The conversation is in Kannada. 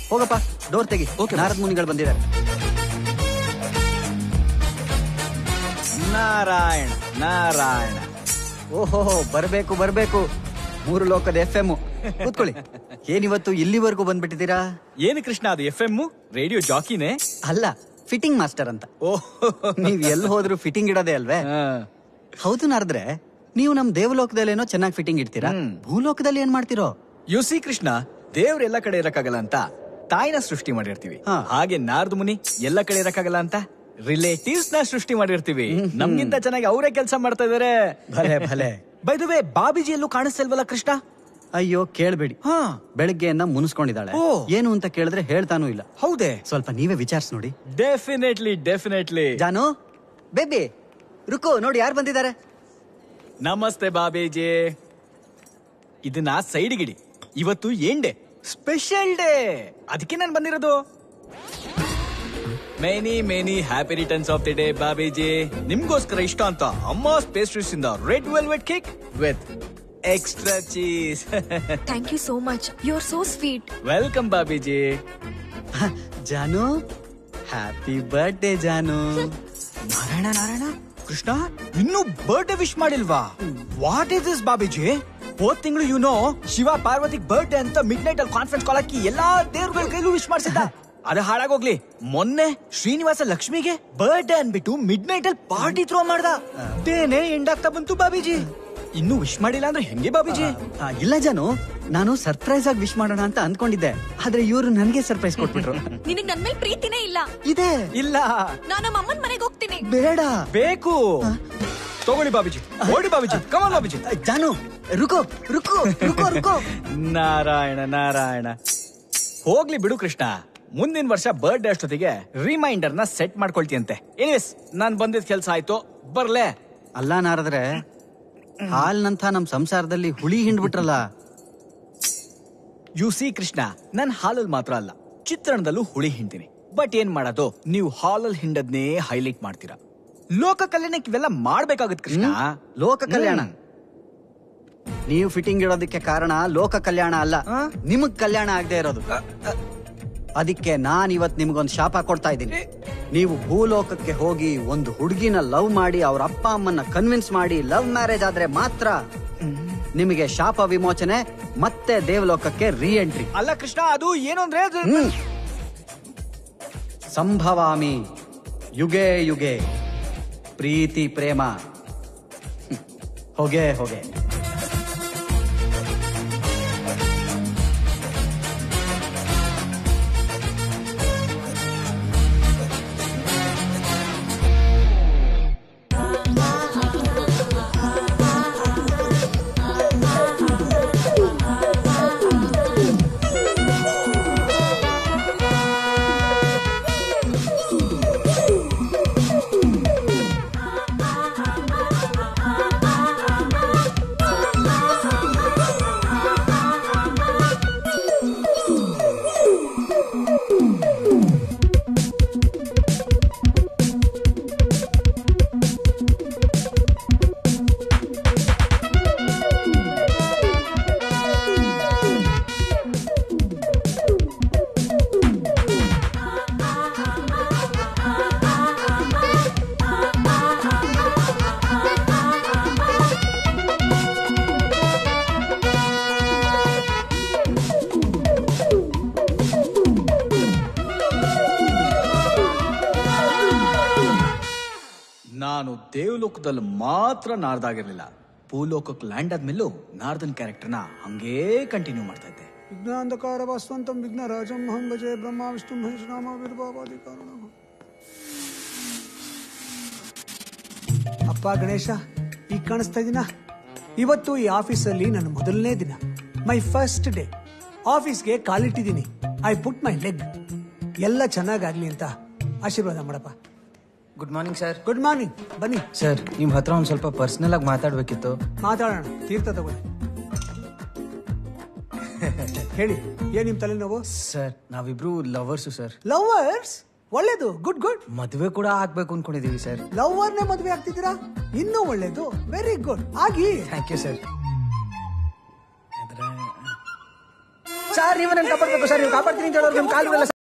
ಹೋಗಪ್ಪ ಡೋರ್ ತೆಗಿ Okay, ನಾರದ್ ಮುನಿಗಳು ಬಂದಿದ್ದಾರೆ ನಾರಾಯಣ ನಾರಾಯಣ ಓಹೋ ಬರ್ಬೇಕು ಬರ್ಬೇಕು ಮೂರು ಲೋಕದ ಎಫ್ ಎಂ ಕೂತ್ಕೊಳ್ಳಿ ಏನಿವತ್ತು ಇಲ್ಲಿವರೆಗೂ ಬಂದ್ಬಿಟ್ಟಿದ್ದೀರಾ ಏನು ಕೃಷ್ಣ ಅದು ಎಫ್ ಎಂ ರೇಡಿಯೋ ಜಾಕಿನೇ ಅಲ್ಲ ಫಿಟ್ಟಿಂಗ್ ಮಾಸ್ಟರ್ ಅಂತ ಓಹ್ ನೀವ್ ಎಲ್ಲಿ ಹೋದ್ರು ಫಿಟ್ಟಿಂಗ್ ಇಡೋದೇ ಅಲ್ವೇ ಹೌದು ನಾರದ್ರೆ ನೀವು ನಮ್ ದೇವಲೋಕದಲ್ಲೇನೋ ಚೆನ್ನಾಗಿ ಫಿಟ್ಟಿಂಗ್ ಇಡ್ತೀರಾ ಹ್ಮ್. ಭೂಲೋಕದಲ್ಲಿ ಏನ್ ಮಾಡ್ತಿರೋ ಯು ಸಿ ಕೃಷ್ಣ ದೇವ್ರ ಎಲ್ಲ ಕಡೆ ಇರಕ್ಕಾಗಲ್ಲ ಅಂತ ತಾಯಿನ ಸೃಷ್ಟಿ ಮಾಡಿರ್ತೀವಿ ಹಾ. ಹಾಗೆ ನಾರದು ಮುನಿ ಎಲ್ಲ ಕಡೆ ಇರಕ್ಕಾಗಲ್ಲ ಅಂತ ರಿಲೇಟಿವ್ಸ್ ನ ಸೃಷ್ಟಿ ಮಾಡಿರ್ತೀವಿ ನಮ್ಗಿಂತ ಚೆನ್ನಾಗಿ ಅವರೇ ಕೆಲಸ ಮಾಡ್ತಾ ಇದಾರೆ ಭಲೆ ಭಲೆ ಬೈದುವೆ ಬಾಬಿಜಿ ಎಲ್ಲೂ ಕಾಣಿಸ್ತಿಲ್ವಲ್ಲ ಕೃಷ್ಣ ಅಯ್ಯೋ ಕೇಳ್ಬೇಡಿ ಹಾ ಬೆಳಗ್ಗೆಯಿಂದ ಮುನಿಸ್ಕೊಂಡಿದ್ದಾಳೆ ಓ. ಏನು ಅಂತ ಕೇಳಿದ್ರೆ ಹೇಳ್ತಾನೂ ಇಲ್ಲ ಹೌದೇ ಸ್ವಲ್ಪ ನೀವೇ ವಿಚಾರಿಸಿ ನೋಡಿ ಡೆಫಿನೆಟ್ಲಿ ಡೆಫಿನೆಟ್ಲಿ ಜಾನು ಬೇಬಿ ರುಕೋ ನೋಡಿ ಯಾರು ಬಂದಿದ್ದಾರೆ ನಮಸ್ತೆ ಬಾಬೇಜಿ ಇದನ್ನ ಸೈಡ್ಗಿಡಿ ಇವತ್ತು ಏನ್ ಡೇ ಸ್ಪೆಷಲ್ ಡೇ ಅದಕ್ಕೆ ನಾನು ಬಂದಿರೋದು many many happy returns of the day Babeji ನಿಮ್ಗೋಸ್ಕರ ಇಷ್ಟ ಅಂತ ಅಮ್ಮ ಪೇಸ್ಟ್ರೀಸ್ ಇಂದ red velvet cake with extra cheese thank you so much you are so sweet welcome Babeji ಹ, ಜಾನು ಹ್ಯಾಪಿ ಬರ್ಡೇ ಜಾನು ನಾರಾಯಣ ನಾರಾಯಣ ಕೃಷ್ಣ ಇನ್ನೂ ಬರ್ಡೇ ವಿಶ್ ಮಾಡಿಲ್ವಾ ವಾಟ್ ಇಸ್ ದಿಸ್ ಬಾಬಿಜಿ ಹೋದ್ ತಿಂಗಳು you know Shiva Parvati birthday ಅಂತ ಮಿಡ್ ನೈಟ್ ಅಲ್ಲಿ ಕಾನ್ಫರೆನ್ಸ್ ಕಾಲ್ ಹಾಕಿ ಎಲ್ಲಾ ದೇವ್ರಗಳ ಕೈಲೂ ವಿಶ್ ಮಾಡಿಸಿದ್ದ ಅದು ಹಾಳಾಗೋಗ್ಲಿ ಮೊನ್ನೆ ಶ್ರೀನಿವಾಸ ಲಕ್ಷ್ಮಿಗೆ ಬರ್ಡೇ ಅನ್ಬಿಟ್ಟು ಮಿಡ್ ನೈಟ್ ಅಲ್ಲಿ ಪಾರ್ಟಿ ಥ್ರೋ ಮಾಡ್ದ ಡೇನೆ ಎಂಡ್ ಆಗ್ತಾ ಬಂತು ಬಾಬಿಜಿ ಇನ್ನೂ ವಿಶ್ ಮಾಡಿಲ್ಲ ಅಂದ್ರೆ ಹೆಂಗೆ ಬಾಬಿಜಿ ಆ, ಇಲ್ಲ ಜಾನು ನಾನು ಸರ್ಪ್ರೈಸ್ ಆಗಿ ವಿಶ್ ಮಾಡೋಣ ಅಂತ ಅಂದ್ಕೊಂಡಿದ್ದೆ ಆದ್ರೆ ಇವರು ನನಗೆ ಸರ್ಪ್ರೈಸ್ ಕೊಟ್ಬಿಟ್ರು ನಿನಗ್ ನನ್ ಮೇಲೆ ಪ್ರೀತಿನೇ ಇಲ್ಲ ಇದೆ ಇಲ್ಲ ನಾನು ನಮ್ಮ ಅಮ್ಮನ್ ಮನೆಗೆ ಹೋಗ್ತೀನಿ ಬೇಡ ಬೇಕು ತಗೊಳ್ಳಿ ಬಾಬಿಜಿ ಓಡಿ ಬಾಬಿಜಿ ಕಮಲ್ ಬಾಬಿಜಿ ಆ, ಜಾನು ರುಕೋ ರುಕೋ ರುಕೋ ರುಕೋ ನಾರಾಯಣ ನಾರಾಯಣ ಹೋಗ್ಲಿ ಬಿಡು ಕೃಷ್ಣ ಮುಂದಿನ ವರ್ಷ ಬರ್ಡೇ ಅಷ್ಟೊತ್ತಿಗೆ ರಿಮೈಂಡರ್ ನ ಸೆಟ್ ಮಾಡ್ಕೊಳ್ತೀಯಂತೆ ಎನಿವೇಸ್ ನಾನ್ ಬಂದಿದ್ ಕೆಲ್ಸ ಆಯ್ತು ಬರ್ಲೆ ಅಲ್ಲ ನಾರದ್ರೆ ಹಾಲ್ನಂತ ನಮ್ ಸಂಸಾರದಲ್ಲಿ ಹುಳಿ ಹಿಂಡ್ಬಿಟ್ರಲ್ಲ ಯು ಸಿ ಕೃಷ್ಣ ನನ್ ಹಾಲಲ್ಲಿ ಮಾತ್ರ ಅಲ್ಲ ಚಿತ್ರಣದಲ್ಲೂ ಹುಳಿ ಹಿಂಡ್ತೀನಿ ಬಟ್ ಏನ್ ಮಾಡೋದು ನೀವು ಹಾಲಲ್ಲಿ ಹಿಂಡದ್ನೇ ಹೈಲೈಟ್ ಮಾಡ್ತೀರಾ ಲೋಕ ಕಲ್ಯಾಣಕ್ಕೆ ಇವೆಲ್ಲ ಮಾಡ್ಬೇಕಾಗತ್ ಕೃಷ್ಣ ಲೋಕ ಕಲ್ಯಾಣ ಹ್ಮ್. ನೀವು ಫಿಟ್ಟಿಂಗ್ ಇಡೋದಕ್ಕೆ ಕಾರಣ ಲೋಕ ಕಲ್ಯಾಣ ಅಲ್ಲ ಆ? ನಿಮಗ್ ಕಲ್ಯಾಣ ಆಗದೆ ಇರೋದು ಅದಕ್ಕೆ ನಾನ್ ಇವತ್ ನಿಮ್ಗೊಂದು ಶಾಪ ಕೊಡ್ತಾ ಇದ್ದೀನಿ ನೀವು ಭೂಲೋಕಕ್ಕೆ ಹೋಗಿ ಒಂದು ಹುಡುಗಿನ ಲವ್ ಮಾಡಿ ಅವ್ರ ಅಪ್ಪ ಅಮ್ಮನ್ನ ಕನ್ವಿನ್ಸ್ ಮಾಡಿ ಲವ್ ಮ್ಯಾರೇಜ್ ಆದ್ರೆ ಮಾತ್ರ ನಿಮಗೆ ಶಾಪ ವಿಮೋಚನೆ ಮತ್ತೆ ದೇವಲೋಕಕ್ಕೆ ರೀ ಎಂಟ್ರಿ ಅಲ್ಲ ಕೃಷ್ಣ ಅದು ಏನು ಅಂದ್ರೆ ಅದು- ಹ್ಮ್. ಸಂಭವಾಮಿ ಯುಗೆ ಯುಗೆ ಪ್ರೀತಿ ಪ್ರೇಮ ಹ್ಮ್. ಹೊಗೆ ಹೊಗೆ ನಾನು ದೇವಲೋಕದಲ್ಲಿ ಮಾತ್ರ ನಾರ್ದಾಗಿರ್ಲಿಲ್ಲ ಭೂಲೋಕಕ್ಕೆ ಲ್ಯಾಂಡ್ ಆದ್ಮೇಲೂ ನಾರ್ದನ್ ಕ್ಯಾರೆಕ್ಟರ್ನ ಹಂಗೇ ಕಂಟಿನ್ಯೂ ಮಾಡ್ತಾ ಇದ್ದೆ ವಿಘ್ನಾಂಧಕಾರ ವಸ್ವಂತಂ ವಿಘ್ನ ರಾಜಂ ಹಂ ಭಜೆ ಬ್ರಹ್ಮ ವಿಷ್ಣು ಮಹೇಶ್ ನಾಮ ವಿರ್ಭಾವಾದಿ ಕಾರಣ ಅಪ್ಪ ಗಣೇಶ ಈಗ ಕಾಣಿಸ್ತಾ ಇದೀನಾ ಇವತ್ತು ಈ ಆಫೀಸಲ್ಲಿ ನನ್ನ ಮೊದಲನೇ ದಿನ ಮೈ ಫಸ್ಟ್ ಡೇ ಆಫೀಸ್ಗೆ ಕಾಲಿಟ್ಟಿದ್ದೀನಿ ಐ ಪುಟ್ ಮೈ ಲೆಗ್ ಎಲ್ಲ ಚೆನ್ನಾಗಾಗ್ಲಿ ಅಂತ ಆಶೀರ್ವಾದ ಮಾಡಪ್ಪ good morning sir good morning ಬನ್ನಿ ಸರ್ ನಿಮ್ ಹತ್ರ ಒಂದ್ ಸ್ವಲ್ಪ ಪರ್ಸನಲ್ ಆಗಿ ಮಾತಾಡ್ಬೇಕಿತ್ತು ಮಾತಾಡೋಣ ತೀರ್ಥ ತಗೊಳ್ಳಿ ಹೇಳಿ ಏನ್ ನಿಮ್ ತಲೆನೋವು ಸರ್ ನಾವಿಬ್ರು ಲವರ್ಸು ಸರ್ ಲವರ್ಸ್ ಒಳ್ಳೇದು ಗುಡ್ ಗುಡ್ ಮದುವೆ ಕೂಡ ಆಗ್ಬೇಕು ಅನ್ಕೊಂಡಿದೀವಿ ಸರ್ ಲವ್ವರ್ನೇ ಮದ್ವೆ ಆಗ್ತಿದ್ದೀರಾ ಇನ್ನೂ ಒಳ್ಳೇದು ವೆರಿ ಗುಡ್ ಆಗಿ ಥ್ಯಾಂಕ್ ಯು ಸರ್ ಸರ್ ನೀವು ನನ್ನ ಕಾಪಾಡ್ಬೇಕು ಸರ್ ನೀವು ಕಾಪಾಡ್ತೀನಿ ಅಂತ ಹೇಳೋರು ನಿಮ್ ಕಾಲು